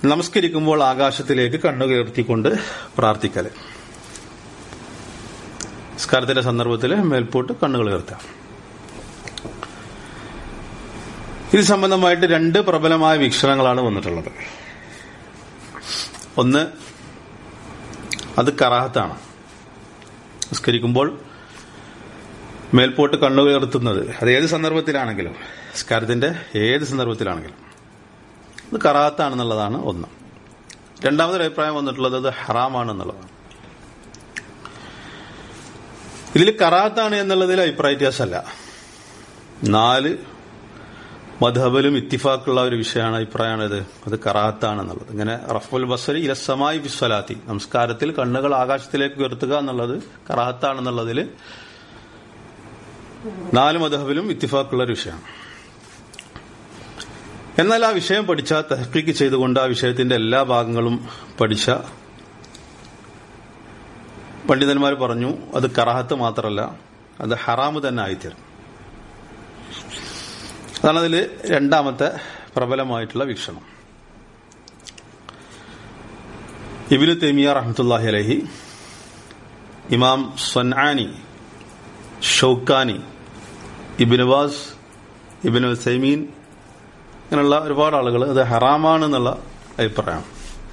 നമസ്കരിക്കുമ്പോൾ ആകാശത്തിലേക്ക് കണ്ണുകയർത്തിക്കൊണ്ട് പ്രാർത്ഥിക്കല് നിസ്കാരത്തിന്റെ സന്ദർഭത്തിൽ മേൽപോട്ട് കണ്ണുകൾ ഉയർത്താം ഇത് സംബന്ധമായിട്ട് രണ്ട് പ്രബലമായ വീക്ഷണങ്ങളാണ് വന്നിട്ടുള്ളത് ഒന്ന് അത് കറാഹത്താണ് നിസ്കരിക്കുമ്പോൾ മേൽപോട്ട് കണ്ണുകൾ ഉയർത്തുന്നത് അത് ഏത് സന്ദർഭത്തിലാണെങ്കിലും നിസ്കാരത്തിന്റെ ഏത് സന്ദർഭത്തിലാണെങ്കിലും അത് കറാഹത്താണെന്നുള്ളതാണ് ഒന്ന് രണ്ടാമതൊരു അഭിപ്രായം വന്നിട്ടുള്ളത് അത് ഹറാമാണെന്നുള്ളതാണ് ഇതിൽ കറാത്താണ് എന്നുള്ളതിൽ അഭിപ്രായ വ്യത്യാസമല്ല നാല് മധബലും ഇത്തിഫാക്കുള്ള ഒരു വിഷയമാണ് അഭിപ്രായമാണിത് അത് കറാത്താണെന്നുള്ളത് ഇങ്ങനെ റഫുൽ ബസരി ഇലസമായി വിസ്വലാത്തി നമസ്കാരത്തിൽ കണ്ണുകൾ ആകാശത്തിലേക്ക് ഉയർത്തുക എന്നുള്ളത് കറാത്താണെന്നുള്ളതിൽ നാല് മധബിലും ഇത്തിഫാക്കുള്ള ഒരു വിഷയമാണ് എന്നാൽ ആ വിഷയം പഠിച്ച തഹക്കീക്ക് ചെയ്തുകൊണ്ട് ആ വിഷയത്തിന്റെ എല്ലാ ഭാഗങ്ങളും പഠിച്ച പണ്ഡിതന്മാർ പറഞ്ഞു അത് കറാഹത്ത് മാത്രമല്ല അത് ഹറാമ് തന്നെ ആയിത്തീരും അതാണ് അതിൽ രണ്ടാമത്തെ പ്രബലമായിട്ടുള്ള വീക്ഷണം ഇബിനു തെമിയ റഹമത്തുല്ലാഹി അലഹി ഇമാം സൊൻആനി ഷൌക്കാനി ഇബിനുവാസ് ഇബിനു സൈമീൻ ഇങ്ങനെയുള്ള ഒരുപാട് ആളുകൾ അത് ഹറാമാണ് എന്നുള്ള അഭിപ്രായമാണ്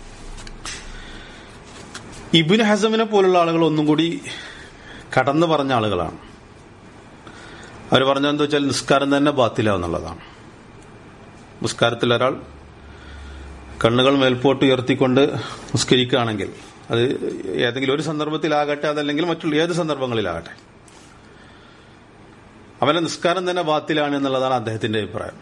ഇബിൻ ഹസമിനെ പോലുള്ള ആളുകൾ ഒന്നും കൂടി കടന്നു പറഞ്ഞ ആളുകളാണ് അവർ പറഞ്ഞതെന്താ വെച്ചാൽ നിസ്കാരം തന്നെ ബാത്തിലാവുന്നുള്ളതാണ് നിസ്കാരത്തിൽ ഒരാൾ കണ്ണുകൾ മേൽപോട്ട് ഉയർത്തിക്കൊണ്ട് നിസ്കരിക്കുകയാണെങ്കിൽ അത് ഏതെങ്കിലും ഒരു സന്ദർഭത്തിലാകട്ടെ അതല്ലെങ്കിൽ മറ്റുള്ള ഏത് സന്ദർഭങ്ങളിലാകട്ടെ അവന്റെ നിസ്കാരം തന്നെ ബാത്തിലാണ് എന്നുള്ളതാണ് അദ്ദേഹത്തിന്റെ അഭിപ്രായം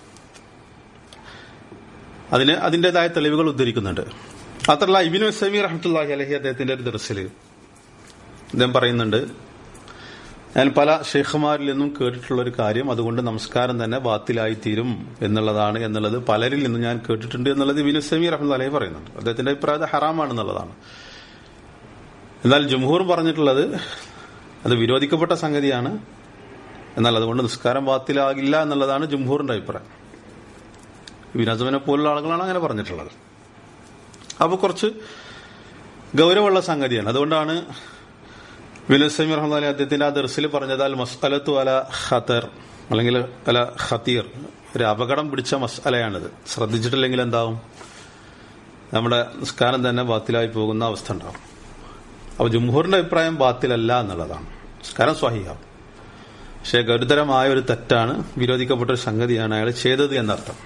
അതിന് അതിന്റേതായ തെളിവുകൾ ഉദ്ധരിക്കുന്നുണ്ട് മാത്രമല്ല ഇബിനു സമീർ റഹ്മത്തുല്ലാഹി അലഹി അദ്ദേഹത്തിന്റെ ഒരു ദർശിൽ അദ്ദേഹം പറയുന്നുണ്ട് ഞാൻ പല ഷെയ്ഖുമാരിൽ നിന്നും കേട്ടിട്ടുള്ള ഒരു കാര്യം അതുകൊണ്ട് നമസ്കാരം തന്നെ ബാത്തിലായി തീരും എന്നുള്ളതാണ് എന്നുള്ളത് പലരിൽ നിന്നും ഞാൻ കേട്ടിട്ടുണ്ട് എന്നുള്ളത് ഇബിനു സമീർ റഹ്മത്ത് അലഹി പറയുന്നുണ്ട് അദ്ദേഹത്തിന്റെ അഭിപ്രായം ഹറാമാണെന്നുള്ളതാണ് എന്നാൽ ജംഹൂർ പറഞ്ഞിട്ടുള്ളത് അത് വിരോധിക്കപ്പെട്ട സംഗതിയാണ് എന്നാൽ അതുകൊണ്ട് നിസ്കാരം ബാത്തിലാകില്ല എന്നുള്ളതാണ് ജംഹൂറിന്റെ അഭിപ്രായം വിനോദമനെ പോലുള്ള ആളുകളാണ് അങ്ങനെ പറഞ്ഞിട്ടുള്ളത് അപ്പോൾ കുറച്ച് ഗൗരവമുള്ള സംഗതിയാണ് അതുകൊണ്ടാണ് വിനസമി റഹ്മാൻ അദ്ദേഹത്തിന്റെ ആ ദർസിൽ പറഞ്ഞത് അൽ മസ്അലത്തു അല ഖത്തർ അല്ലെങ്കിൽ അല ഖത്തീർ ഒരു അപകടം പിടിച്ച മസ്അലയാണിത് ശ്രദ്ധിച്ചിട്ടില്ലെങ്കിൽ എന്താവും നമ്മുടെ നിസ്കാരം തന്നെ ബാത്തിലായി പോകുന്ന അവസ്ഥ ഉണ്ടാവും അപ്പൊ ജംഹൂറിന്റെ അഭിപ്രായം ബാത്തിലല്ല എന്നുള്ളതാണ് നിസ്കാരം സ്വഹിയാവും പക്ഷെ ഗുരുതരമായ ഒരു തെറ്റാണ് വിരോധിക്കപ്പെട്ട ഒരു സംഗതിയാണ് അയാൾ ചെയ്തത് എന്നർത്ഥം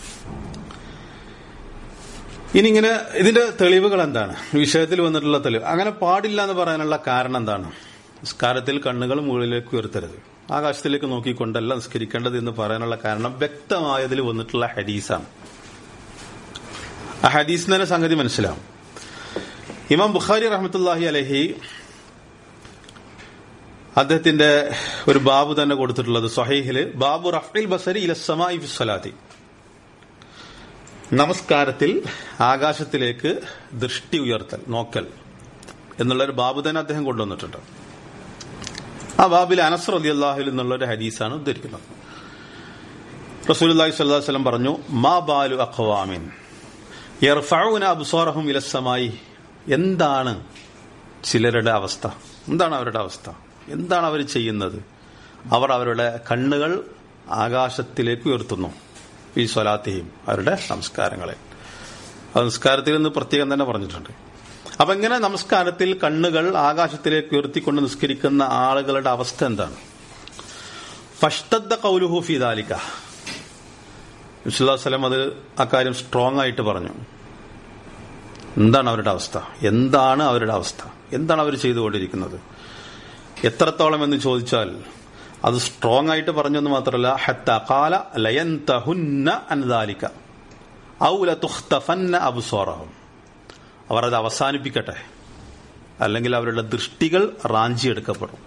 ഇനി ഇങ്ങനെ ഇതിന്റെ തെളിവുകൾ എന്താണ് വിഷയത്തിൽ വന്നിട്ടുള്ള തെളിവ് അങ്ങനെ പാടില്ല എന്ന് പറയാനുള്ള കാരണം എന്താണ് നിസ്കാരത്തിൽ കണ്ണുകൾ മുകളിലേക്ക് ഉയർത്തരുത് ആകാശത്തിലേക്ക് നോക്കിക്കൊണ്ടല്ല നിസ്കരിക്കേണ്ടത് എന്ന് പറയാനുള്ള കാരണം വ്യക്തമായതിൽ വന്നിട്ടുള്ള ഹദീസാണ് ആ ഹദീസിന് തന്നെ സംഗതി മനസ്സിലാവും ഇമാം ബുഖാരി റഹമത്തുല്ലാഹി അലഹി അദ്ദേഹത്തിന്റെ ഒരു ബാബു തന്നെ കൊടുത്തിട്ടുള്ളത് സഹീഹില് ബാബു റഫീൽ ബസരി ഇലസമായി ഫിസ്വലാത്തി നമസ്കാരത്തിൽ ആകാശത്തിലേക്ക് ദൃഷ്ടി ഉയർത്തൽ നോക്കൽ എന്നുള്ളൊരു ബാബു തന്നെ അദ്ദേഹം കൊണ്ടുവന്നിട്ടുണ്ട് ആ ബാബിൽ അനസർ അലി അള്ളാഹുൽ എന്നുള്ള ഒരു ഹദീസാണ് ഉദ്ധരിക്കുന്നത് റസൂലി സ്വല്ലാ വല്ലം പറഞ്ഞു മാ ബാലു അഖ്വാമിൻ യർഫഊന അബ്സാറഹും ഇലസമായി എന്താണ് ചിലരുടെ അവസ്ഥ എന്താണ് അവരുടെ അവസ്ഥ എന്താണ് അവർ ചെയ്യുന്നത് അവർ അവരുടെ കണ്ണുകൾ ആകാശത്തിലേക്ക് ഉയർത്തുന്നു ഈ സ്വലാത്തെയും അവരുടെ നമസ്കാരങ്ങളെ അത് നിസ്കാരത്തിൽ നിന്ന് പ്രത്യേകം തന്നെ പറഞ്ഞിട്ടുണ്ട് അപ്പൊ ഇങ്ങനെ നമസ്കാരത്തിൽ കണ്ണുകൾ ആകാശത്തിലേക്ക് ഉയർത്തിക്കൊണ്ട് നിസ്കരിക്കുന്ന ആളുകളുടെ അവസ്ഥ എന്താണ് ഫഷ്ടദ്ദ കൗലുഹു ഫിദാലിക്ക വിശുല്ലാസ്ലം അത് അക്കാര്യം സ്ട്രോങ് ആയിട്ട് പറഞ്ഞു എന്താണ് അവരുടെ അവസ്ഥ എന്താണ് അവരുടെ അവസ്ഥ എന്താണ് അവർ ചെയ്തുകൊണ്ടിരിക്കുന്നത് എത്രത്തോളം എന്ന് ചോദിച്ചാൽ അത് സ്ട്രോങ് ആയിട്ട് പറഞ്ഞെന്ന് മാത്രമല്ല ഹത്ത കാല ലയന്തഹുന്ന അൻദാലിക്ക ഔല തുഖ്തഫന്ന അബ്സാറഹും അവർ അത് അവസാനിപ്പിക്കട്ടെ അല്ലെങ്കിൽ അവരുടെ ദൃഷ്ടികൾ റാഞ്ചിയെടുക്കപ്പെടും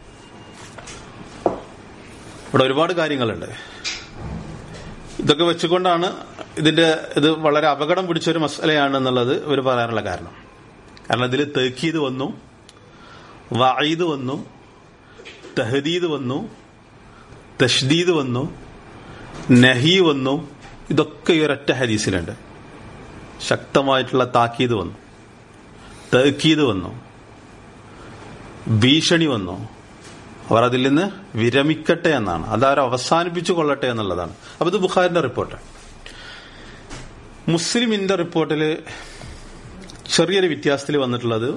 ഇവിടെ ഒരുപാട് കാര്യങ്ങളുണ്ട് ഇതൊക്കെ വെച്ചുകൊണ്ടാണ് ഇതിന്റെ ഇത് വളരെ അപകടം പിടിച്ചൊരു മസലയാണ് എന്നുള്ളത് ഇവർ പറയാനുള്ള കാരണം കാരണം ഇതിൽ തെക്കീത് വന്നു വഈദ് വന്നു തഹദീദ് വന്നു തഷ്ദീദ് വന്നു നഹി വന്നു ഇതൊക്കെ ഈ ഒരൊറ്റ ഹദീസിലുണ്ട് ശക്തമായിട്ടുള്ള താക്കീത് വന്നു തേക്കീത് വന്നു ഭീഷണി വന്നു അവർ അതിൽ നിന്ന് വിരമിക്കട്ടെ എന്നാണ് അത് അവർ അവസാനിപ്പിച്ചു കൊള്ളട്ടെ എന്നുള്ളതാണ് അപ്പൊ ഇത് ബുഖാരിന്റെ റിപ്പോർട്ട് മുസ്ലിമിന്റെ റിപ്പോർട്ടിൽ ചെറിയൊരു വ്യത്യാസത്തിൽ വന്നിട്ടുള്ളത്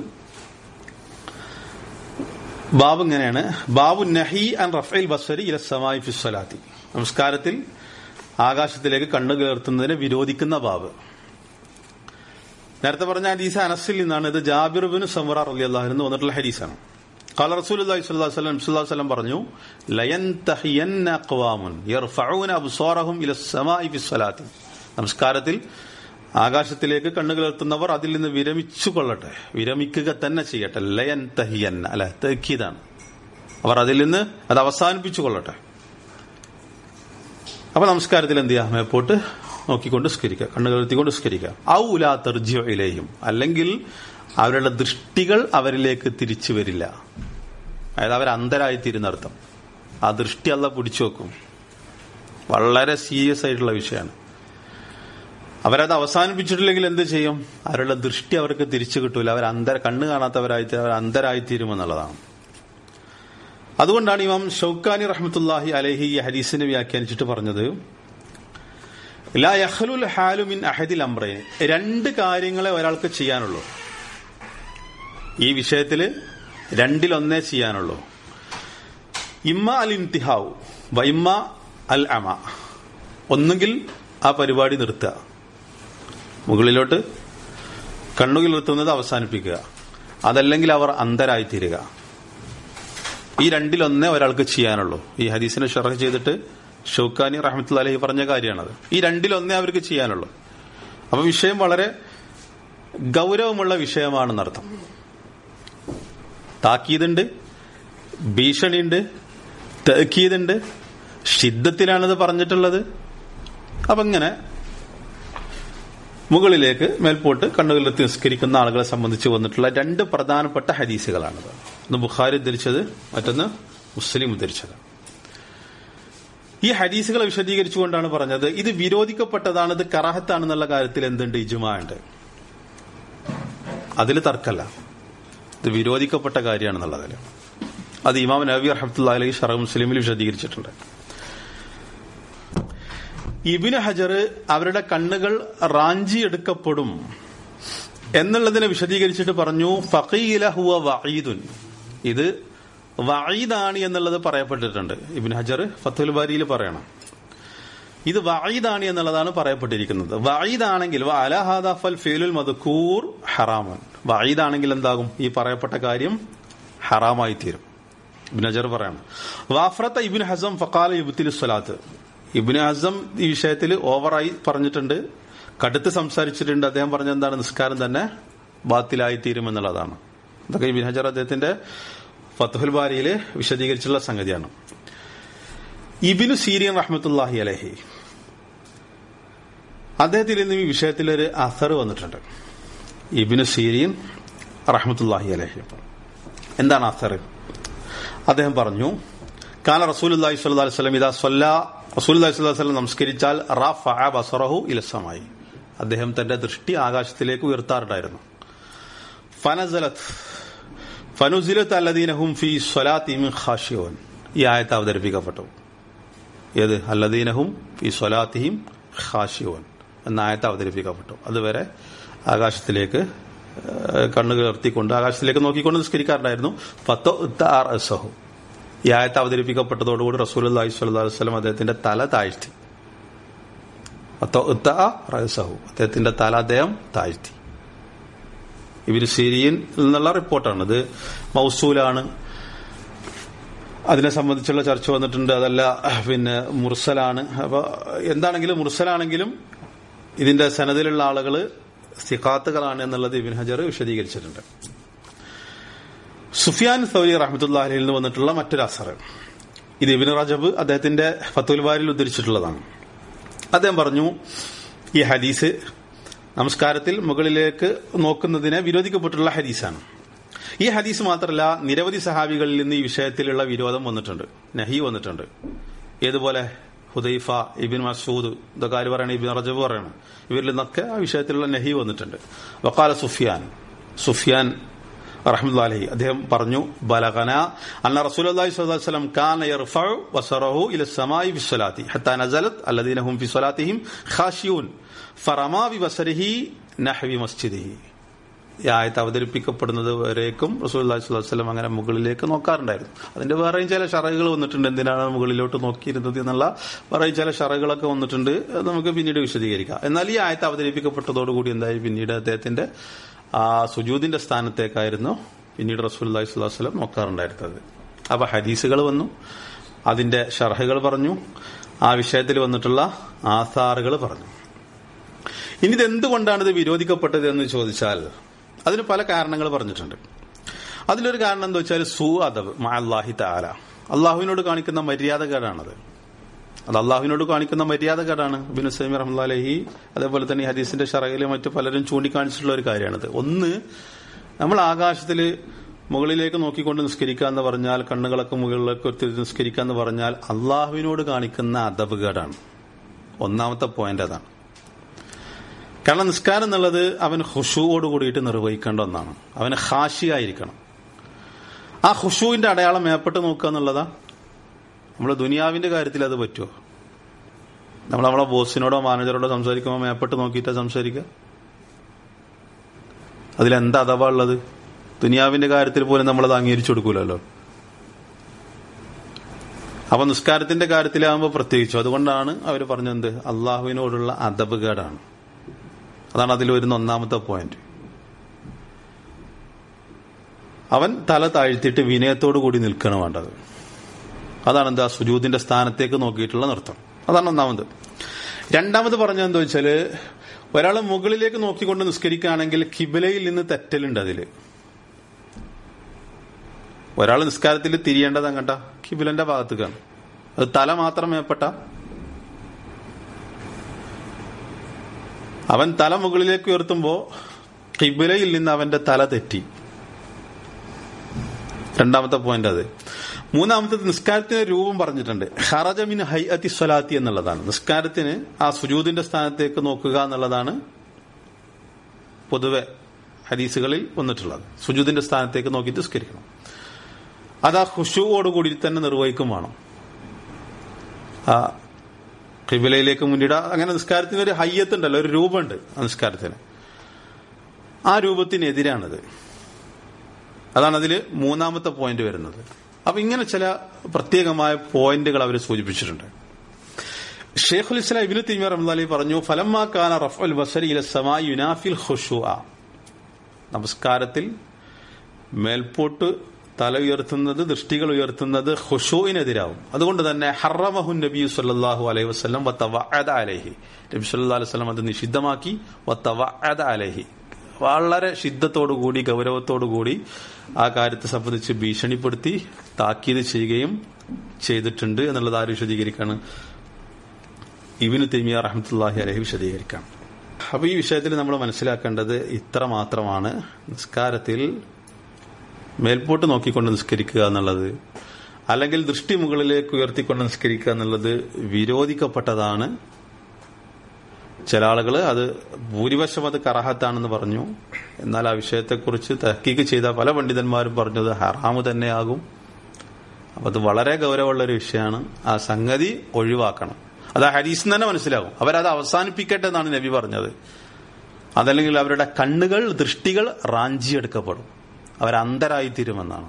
ബാബു ഇങ്ങനെയാണ് ബാബു നഹി ആൻഡ് റഫേൽ ബസരി ഇല സമായി ഫിസ്വലാത്തി നമസ്കാരത്തിൽ ആകാശത്തിലേക്ക് കണ്ണു കയർത്തുന്നതിനെ വിരോധിക്കുന്ന ബാബ് നേരത്തെ പറഞ്ഞ ഹദീസ് അനസിൽ നിന്നാണ് ഇത് ജാബിർ ബിൻ സമറ റലി അള്ളാഹിന് വന്നിട്ടുള്ള ഹദീസാണ് قال رسول الله صلى الله عليه وسلم صلى الله عليه وسلم പറഞ്ഞു ലയൻതഹിയന്ന അഖ്വാമുൻ യർഫഊന അബ്സാറഹും ഇല السماء في الصلاه നമസ്കാരത്തിൽ ആകാശത്തിലേക്ക് കണ്ണുകലർത്തുന്നവർ അതിൽ നിന്ന് വിരമിച്ചു കൊള്ളട്ടെ വിരമിക്കുക തന്നെ ചെയ്യട്ടെ ലയൻ തഹിയന്ന അല്ലെ തക്കീതാണ് അവർ അതിൽ നിന്ന് അത് അവസാനിപ്പിച്ചു കൊള്ളട്ടെ അപ്പൊ നമസ്കാരത്തിൽ എന്ത് ചെയ്യാം മേപ്പോട്ട് നോക്കിക്കൊണ്ട് സ്കരിക്കുക കണ്ണുകലർത്തിക്കൊണ്ട് സ്കരിക്കുക ഔലാ തെർജിയിലെയും അല്ലെങ്കിൽ അവരുടെ ദൃഷ്ടികൾ അവരിലേക്ക് തിരിച്ചു വരില്ല അതായത് അവർ അന്ധരായിത്തീരുന്നർത്ഥം ആ ദൃഷ്ടി അല്ല പിടിച്ചു വെക്കും വളരെ സീരിയസ് ആയിട്ടുള്ള വിഷയമാണ് അവരത് അവസാനിപ്പിച്ചിട്ടില്ലെങ്കിൽ എന്ത് ചെയ്യും അവരുടെ ദൃഷ്ടി അവർക്ക് തിരിച്ചു കിട്ടൂല അവർ അന്തര കണ്ണ് കാണാത്തവരായി അവർ അന്ധരായിത്തീരുമെന്നുള്ളതാണ് അതുകൊണ്ടാണ് ഇമാം ഷൌക്കാനി റഹ്മത്തുല്ലാഹി അലഹി ഈ ഹദീസിനെ വ്യാഖ്യാനിച്ചിട്ട് പറഞ്ഞത് ലാ യഹ്ലുൽ ഹാലു മിൻ അഹദിൽ അമ്രൈൻ രണ്ട് കാര്യങ്ങളെ ഒരാൾക്ക് ചെയ്യാനുള്ളൂ ഈ വിഷയത്തില് രണ്ടിലൊന്നേ ചെയ്യാനുള്ളൂ ഇമ്മ അൽ ഇംതിഹാവ് വൈമ്മ അൽ അമ ഒന്നുകിൽ ആ പരിപാടി നിർത്തുക മുകളിലോട്ട് കണ്ണുകൾ നിർത്തുന്നത് അവസാനിപ്പിക്കുക അതല്ലെങ്കിൽ അവർ അന്ധരായിത്തീരുക ഈ രണ്ടിലൊന്നേ ഒരാൾക്ക് ചെയ്യാനുള്ളൂ ഈ ഹദീസിനെ ഷറഹ് ചെയ്തിട്ട് ഷൗക്കാനി റഹമത്തുള്ള അലഹി പറഞ്ഞ കാര്യമാണത് ഈ രണ്ടിലൊന്നേ അവർക്ക് ചെയ്യാനുള്ളൂ അപ്പൊ വിഷയം വളരെ ഗൗരവമുള്ള വിഷയമാണെന്നർത്ഥം താക്കീതുണ്ട് ഭീഷണിയുണ്ട് തേക്കീതുണ്ട് ഷിദ്ധത്തിലാണിത് പറഞ്ഞിട്ടുള്ളത് അപ്പൊ ഇങ്ങനെ മുകളിലേക്ക് മേൽപോട്ട് കണ്ണുകളിലെത്തി നിസ്കരിക്കുന്ന ആളുകളെ സംബന്ധിച്ച് വന്നിട്ടുള്ള രണ്ട് പ്രധാനപ്പെട്ട ഹദീസുകളാണിത് ഒന്ന് ബുഖാരി ഉദ്ധരിച്ചത് മറ്റൊന്ന് മുസ്ലിം ഉദ്ധരിച്ചത് ഈ ഹദീസുകളെ വിശദീകരിച്ചുകൊണ്ടാണ് പറഞ്ഞത് ഇത് വിരോധിക്കപ്പെട്ടതാണ് ഇത് കറാഹത്താണെന്നുള്ള കാര്യത്തിൽ എന്തുണ്ട് ഇജുമാ ഉണ്ട് അതിൽ തർക്കല്ല ഇത് വിരോധിക്കപ്പെട്ട കാര്യമാണെന്നുള്ളതിൽ അത് ഇമാം നബി റഹമത്തുള്ള അലൈഹി ഷറ മുസ്ലിമിൽ വിശദീകരിച്ചിട്ടുണ്ട് ഇബിന് ഹജർ അവരുടെ കണ്ണുകൾ റാഞ്ചിയെടുക്കപ്പെടും എന്നുള്ളതിനെ വിശദീകരിച്ചിട്ട് പറഞ്ഞു ഫഖീല ഹുവ വഈദുൻ ഇത് വഈദാണ് എന്നുള്ളത് പറയപ്പെട്ടിട്ടുണ്ട് ഇബിൻ ഹജർ ഫത്തുൽ ബാരിയിൽ പറയണം ഇത് വഈദാണ് എന്നുള്ളതാണ് പറയപ്പെട്ടിരിക്കുന്നത് വഈദാണെങ്കിൽ അലഹാദ ഫൽ ഫേലുൽ മദ്കൂർ ഹറാമൻ വഈദാണെങ്കിൽ എന്താകും ഈ പറയപ്പെട്ട കാര്യം ഹറാമായി തീരും ഇബിൻ ഹജർ പറയണം വാഫ്രത്ത ഇബിൻ ഹസം ഫക്കാല യുബത്തിൽ സ്വലാത്ത് ഇബിന് ഹസം ഈ വിഷയത്തിൽ ഓവറായി പറഞ്ഞിട്ടുണ്ട് കടുത്ത് സംസാരിച്ചിട്ടുണ്ട് അദ്ദേഹം പറഞ്ഞ എന്താണ് നിസ്കാരം തന്നെ ബാത്തിലായി തീരുമെന്നുള്ളതാണ് ഇതൊക്കെ ഇബിൻ ഹജർ അദ്ദേഹത്തിന്റെ ഫത്തുഹുൽ ബാരിയിൽ വിശദീകരിച്ചുള്ള സംഗതിയാണ് ഇബിനു സീരിയൻ റഹ്മത്തുല്ലാഹി അലഹി അദ്ദേഹത്തിൽ നിന്ന് ഈ വിഷയത്തിൽ ഒരു അസർ വന്നിട്ടുണ്ട് ഇബിനു സീരിയൻ റഹ്മത്തുല്ലാഹി അലഹി എന്താണ് അസർ അദ്ദേഹം പറഞ്ഞു കാല റസൂൽ അലൈഹി സ്വല്ലി വസ്ലം ഇതാ സ്വല്ല റസൂൽ അലൈഹി സ്വല്ലി വസ്ലം നമസ്കരിച്ചാൽ റാഫ ബസറഹു ഇലസമായി അദ്ദേഹം തന്റെ ദൃഷ്ടി ആകാശത്തിലേക്ക് ഉയർത്താറുണ്ടായിരുന്നു ഫനസലത്ത് ഫനുസിലത്ത് അല്ലദീനഹും ഫി സ്വലാത്തിമിൻ ഖാഷിയോൻ ഈ ആയത്ത് അവതരിപ്പിക്കപ്പെട്ടു ഏത് അല്ലദീനഹും ഫി സ്വലാത്തിഹിം ഖാഷിയോൻ എന്ന ആയത്ത് അവതരിപ്പിക്കപ്പെട്ടു അതുവരെ ആകാശത്തിലേക്ക് കണ്ണു കയർത്തിക്കൊണ്ട് ആകാശത്തിലേക്ക് നോക്കിക്കൊണ്ട് നിസ്കരിക്കാറുണ്ടായിരുന്നു ഫത്തോ ഈ ആയത്ത് അവതരിപ്പിക്കപ്പെട്ടതോടുകൂടി റസൂൽ അലൈഹി സ്വല്ലി വസ്ലം അദ്ദേഹത്തിന്റെ തല താഴ്ത്തി റഹസഹു അദ്ദേഹത്തിന്റെ തല അദ്ദേഹം താഴ്ത്തി ഇവര് സിരിയൻ എന്നുള്ള റിപ്പോർട്ടാണ് ഇത് മൗസൂലാണ് അതിനെ സംബന്ധിച്ചുള്ള ചർച്ച വന്നിട്ടുണ്ട് അതല്ല പിന്നെ മുർസലാണ് അപ്പൊ എന്താണെങ്കിലും മുർസലാണെങ്കിലും ഇതിന്റെ സനദിലുള്ള ആളുകൾ സിഖാത്തുകളാണ് എന്നുള്ളത് ഇബിൻ ഹജർ വിശദീകരിച്ചിട്ടുണ്ട് സുഫിയാൻ സൗരി റഹ്മത്തുല്ലാഹിൽ നിന്ന് വന്നിട്ടുള്ള മറ്റൊരു അസർ ഇത് ഇബിൻ റജബ് അദ്ദേഹത്തിന്റെ ഫത്തുൽ ബാരിൽ ഉദ്ധരിച്ചിട്ടുള്ളതാണ് അദ്ദേഹം പറഞ്ഞു ഈ ഹദീസ് നമസ്കാരത്തിൽ മുകളിലേക്ക് നോക്കുന്നതിനെ വിരോധിക്കപ്പെട്ടുള്ള ഹദീസാണ് ഈ ഹദീസ് മാത്രമല്ല നിരവധി സഹാബികളിൽ നിന്ന് ഈ വിഷയത്തിലുള്ള വിരോധം വന്നിട്ടുണ്ട് നഹി വന്നിട്ടുണ്ട് ഏതുപോലെ ഹുദൈഫ ഇബിൻ മസൂദ് ഇതൊക്കെ ആര് പറയണ ഇബിൻ റജബ് പറയണ ഇവരിൽ നിന്നൊക്കെ ആ വിഷയത്തിലുള്ള നഹി വന്നിട്ടുണ്ട് വക്കാല സുഫിയാൻ സുഫിയാൻ റഹ്മുല്ലാഹി അദ്ദേഹം പറഞ്ഞു ബലഗന അന്ന റസൂലുള്ളാഹി സ്വല്ലല്ലാഹു അലൈഹി വസല്ലം കാന യർഫഉ വസറഹു ഇല സമായി ഫി സ്വലാത്തി ഹത്താ നസലത് അല്ലദീന ഹും ഫി സ്വലാത്തിഹിം ഖാശിയൂൻ ഫറമാ ബി ബസരിഹി നഹ്വി മസ്ജിദിഹി ഈ ആയത്ത് അവതരിപ്പിക്കപ്പെടുന്നത് വരേക്കും റസൂലുള്ളാഹി സ്വല്ലല്ലാഹു അലൈഹി വസല്ലം അങ്ങനെ മുകളിലേക്ക് നോക്കാറുണ്ടായിരുന്നു അതിന്റെ വേറെയും ചില ഷറകൾ വന്നിട്ടുണ്ട് എന്തിനാണ് മുകളിലോട്ട് നോക്കിയിരുന്നത് എന്നുള്ള വേറെയും ചില ഷറകളൊക്കെ വന്നിട്ടുണ്ട് അത് നമുക്ക് പിന്നീട് വിശദീകരിക്കാം എന്നാൽ ഈ ആയത്ത് അവതരിപ്പിക്കപ്പെട്ടതോടുകൂടി എന്തായി പിന്നീട് അദ്ദേഹത്തിന്റെ ആ സുജൂദിന്റെ സ്ഥാനത്തേക്കായിരുന്നു പിന്നീട് റസൂലുള്ളാഹി സ്വല്ലല്ലാഹു അലൈഹി വസല്ലം നോക്കാറുണ്ടായിരുന്നത് അപ്പൊ ഹദീസുകൾ വന്നു അതിന്റെ ഷർഹകൾ പറഞ്ഞു ആ വിഷയത്തിൽ വന്നിട്ടുള്ള ആധാറുകൾ പറഞ്ഞു ഇനി ഇത് എന്തുകൊണ്ടാണ് ഇത് വിരോധിക്കപ്പെട്ടത് എന്ന് ചോദിച്ചാൽ അതിന് പല കാരണങ്ങൾ പറഞ്ഞിട്ടുണ്ട് അതിലൊരു കാരണം എന്താ വെച്ചാൽ സു അദബ് അള്ളാഹി താല അള്ളാഹുവിനോട് കാണിക്കുന്ന മര്യാദകേടാണത് അത് അള്ളാഹുവിനോട് കാണിക്കുന്ന മര്യാദകേടാണ് ബിൻ സൈമി റഹ്മുല്ലാലഹി അതേപോലെ തന്നെ ഈ ഹദീസിന്റെ ഷറയിലെ മറ്റു പലരും ചൂണ്ടിക്കാണിച്ചിട്ടുള്ള ഒരു കാര്യമാണത് ഒന്ന് നമ്മൾ ആകാശത്തിൽ മുകളിലേക്ക് നോക്കിക്കൊണ്ട് നിസ്കരിക്കുക എന്ന് പറഞ്ഞാൽ കണ്ണുകളൊക്കെ മുകളിലേക്ക് തിരിച്ച് നിസ്കരിക്കുക എന്ന് പറഞ്ഞാൽ അള്ളാഹുവിനോട് കാണിക്കുന്ന അദബുകേടാണ് ഒന്നാമത്തെ പോയിന്റ് അതാണ് കാരണം നിസ്കാരം എന്നുള്ളത് അവൻ ഹുഷുവോട് കൂടിയിട്ട് നിർവഹിക്കേണ്ട ഒന്നാണ് അവന് ഹാഷിയായിരിക്കണം ആ ഹുഷുവിന്റെ അടയാളം മേപ്പെട്ട് നോക്കുക എന്നുള്ളതാ നമ്മൾ ദുനിയാവിന്റെ കാര്യത്തിൽ അത് പറ്റുമോ നമ്മൾ നമ്മളെ ബോസിനോടോ മാനേജറോടോ സംസാരിക്കുമ്പോൾ മേപ്പെട്ട് നോക്കിയിട്ടാ സംസാരിക്കുക അതിലെന്താ അഥവാ ഉള്ളത് ദുനിയാവിന്റെ കാര്യത്തിൽ പോലും നമ്മളത് അംഗീകരിച്ചു കൊടുക്കൂലല്ലോ അപ്പൊ നിസ്കാരത്തിന്റെ കാര്യത്തിലാകുമ്പോൾ പ്രത്യേകിച്ചു അതുകൊണ്ടാണ് അവർ പറഞ്ഞത് അള്ളാഹുവിനോടുള്ള അദബുകേടാണ് അതാണ് അതിൽ വരുന്ന ഒന്നാമത്തെ പോയിന്റ് അവൻ തല താഴ്ത്തിയിട്ട് വിനയത്തോടു കൂടി നിൽക്കണം വേണ്ടത് അതാണ് എന്താ സുജൂദിന്റെ സ്ഥാനത്തേക്ക് നോക്കിയിട്ടുള്ള നൃത്തം അതാണ് ഒന്നാമത് രണ്ടാമത് പറഞ്ഞത് എന്താ വെച്ചാല് ഒരാൾ മുകളിലേക്ക് നോക്കിക്കൊണ്ട് നിസ്കരിക്കുകയാണെങ്കിൽ കിബിലയിൽ നിന്ന് തെറ്റലുണ്ട് അതില് ഒരാൾ നിസ്കാരത്തിൽ തിരിയേണ്ടത് അങ്ങട്ട കിബിലന്റെ ഭാഗത്തേക്കാണ് അത് തല മാത്രം മേപ്പെട്ട അവൻ തല മുകളിലേക്ക് ഉയർത്തുമ്പോ കിബിലയിൽ നിന്ന് അവന്റെ തല തെറ്റി രണ്ടാമത്തെ പോയിന്റ് അത് മൂന്നാമത്തെ നിസ്കാരത്തിന് രൂപം പറഞ്ഞിട്ടുണ്ട് ഹറജമിൻ ഹൈ അതി സ്വലാത്തി എന്നുള്ളതാണ് നിസ്കാരത്തിന് ആ സുജൂദിന്റെ സ്ഥാനത്തേക്ക് നോക്കുക എന്നുള്ളതാണ് പൊതുവെ ഹദീസുകളിൽ വന്നിട്ടുള്ളത് സുജൂദിന്റെ സ്ഥാനത്തേക്ക് നോക്കിയിട്ട് നിസ്കരിക്കണം അത് ആ ഹുഷുവോടുകൂടി തന്നെ നിർവഹിക്കും വേണം ആ കിബിലയിലേക്ക് മുന്നിട അങ്ങനെ നിസ്കാരത്തിന് ഒരു ഹയ്യത്ത് ഉണ്ടല്ലോ ഒരു രൂപമുണ്ട് ആ നിസ്കാരത്തിന് ആ രൂപത്തിനെതിരാണത് അതാണ് അതിൽ മൂന്നാമത്തെ പോയിന്റ് വരുന്നത് അപ്പൊ ഇങ്ങനെ ചില പ്രത്യേകമായ പോയിന്റുകൾ അവർ സൂചിപ്പിച്ചിട്ടുണ്ട് ഷെയ്ഖുൽ ഇസ്ലാം ഇബിന് തിമി റഹ്മലി പറഞ്ഞു ഫലമാ കാന റഫൽ ബസരി ഇല സമാ യുനാഫിൽ ഖുഷു നമസ്കാരത്തിൽ മേൽപോട്ട് തല ഉയർത്തുന്നത് ദൃഷ്ടികൾ ഉയർത്തുന്നത് ഖുഷുവിനെതിരാവും അതുകൊണ്ട് തന്നെ ഹറമഹു നബി സല്ലാഹു അലൈഹി വസ്ലം അലഹി നബി സല്ലാ അലൈഹി വസ്ലം അത് നിഷിദ്ധമാക്കി അലഹി വളരെ ശുദ്ധത്തോടുകൂടി ഗൗരവത്തോടുകൂടി ആ കാര്യത്തെ സംബന്ധിച്ച് ഭീഷണിപ്പെടുത്തി താക്കീത് ചെയ്യുകയും ചെയ്തിട്ടുണ്ട് എന്നുള്ളത് ആര് വിശദീകരിക്കാണ് ഇബിന് തെമിയ റഹമത്തല്ലാഹി അലഹി വിശദീകരിക്കാം അപ്പൊ ഈ വിഷയത്തിൽ നമ്മൾ മനസ്സിലാക്കേണ്ടത് ഇത്ര മാത്രമാണ് നിസ്കാരത്തിൽ മേൽപോട്ട് നോക്കിക്കൊണ്ട് നിസ്കരിക്കുക എന്നുള്ളത് അല്ലെങ്കിൽ ദൃഷ്ടി മുകളിലേക്ക് ഉയർത്തിക്കൊണ്ട് നിസ്കരിക്കുക എന്നുള്ളത് വിരോധിക്കപ്പെട്ടതാണ് ചില ആളുകൾ അത് ഭൂരിപക്ഷം അത് കറാഹത്താണെന്ന് പറഞ്ഞു എന്നാൽ ആ വിഷയത്തെക്കുറിച്ച് തഹക്കീക്ക് ചെയ്ത പല പണ്ഡിതന്മാരും പറഞ്ഞത് ഹറാമ് തന്നെയാകും അപ്പൊ അത് വളരെ ഗൗരവമുള്ള ഒരു വിഷയമാണ് ആ സംഗതി ഒഴിവാക്കണം അത് ആ ഹരീസ് തന്നെ മനസ്സിലാകും അവരത് അവസാനിപ്പിക്കട്ടെ എന്നാണ് നബി പറഞ്ഞത് അതല്ലെങ്കിൽ അവരുടെ കണ്ണുകൾ ദൃഷ്ടികൾ റാഞ്ചിയെടുക്കപ്പെടും അവരന്തരായിത്തീരുമെന്നാണ്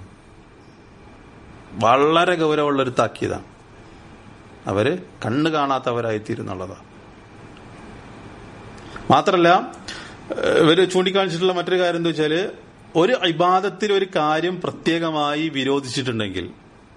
വളരെ ഗൗരവമുള്ള ഒരു താക്കീതാണ് അവര് കണ്ണ് കാണാത്തവരായിത്തീരുന്നുള്ളതാണ് മാത്രല്ല ഇവര് ചൂണ്ടിക്കാണിച്ചിട്ടുള്ള മറ്റൊരു കാര്യം എന്താ വെച്ചാല് ഒരു ഇബാദത്തിൽ ഒരു കാര്യം പ്രത്യേകമായി വിരോധിച്ചിട്ടുണ്ടെങ്കിൽ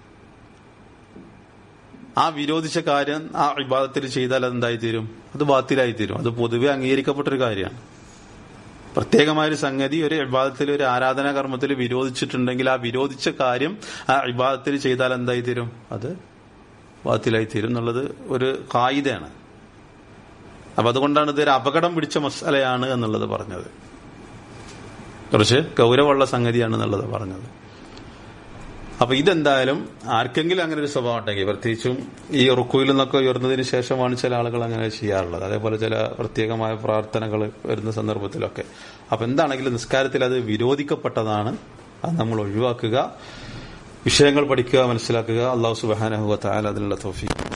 ആ വിരോധിച്ച കാര്യം ആ ഇബാദത്തിൽ ചെയ്താൽ അതെന്തായി തീരും അത് ബാത്തിലായി തീരും അത് പൊതുവെ അംഗീകരിക്കപ്പെട്ടൊരു കാര്യമാണ് പ്രത്യേകമായൊരു സംഗതി ഒരു ഇബാദത്തിൽ ഒരു ആരാധനാ കർമ്മത്തിൽ വിരോധിച്ചിട്ടുണ്ടെങ്കിൽ ആ വിരോധിച്ച കാര്യം ആ ഇബാദത്തിൽ ചെയ്താൽ എന്തായി തീരും അത് ബാത്തിലായി തീരും എന്നുള്ളത് ഒരു കായികയാണ് അപ്പൊ അതുകൊണ്ടാണ് ഇതൊരു അപകടം പിടിച്ച മസാലയാണ് എന്നുള്ളത് പറഞ്ഞത് കുറച്ച് ഗൗരവമുള്ള സംഗതിയാണ് എന്നുള്ളത് പറഞ്ഞത് അപ്പൊ ഇതെന്തായാലും ആർക്കെങ്കിലും അങ്ങനെ ഒരു സ്വഭാവം ഉണ്ടെങ്കിൽ പ്രത്യേകിച്ചും ഈ റുക്കുയിൽ നിന്നൊക്കെ ഉയർന്നതിന് ശേഷമാണ് ചില ആളുകൾ അങ്ങനെ ചെയ്യാറുള്ളത് അതേപോലെ ചില പ്രത്യേകമായ പ്രാർത്ഥനകൾ വരുന്ന സന്ദർഭത്തിലൊക്കെ അപ്പൊ എന്താണെങ്കിലും നിസ്കാരത്തിൽ അത് വിരോധിക്കപ്പെട്ടതാണ് അത് നമ്മൾ ഒഴിവാക്കുക വിഷയങ്ങൾ പഠിക്കുക മനസ്സിലാക്കുക അള്ളാഹു സുബാനഹുവ താല അതിനുള്ള തോഫി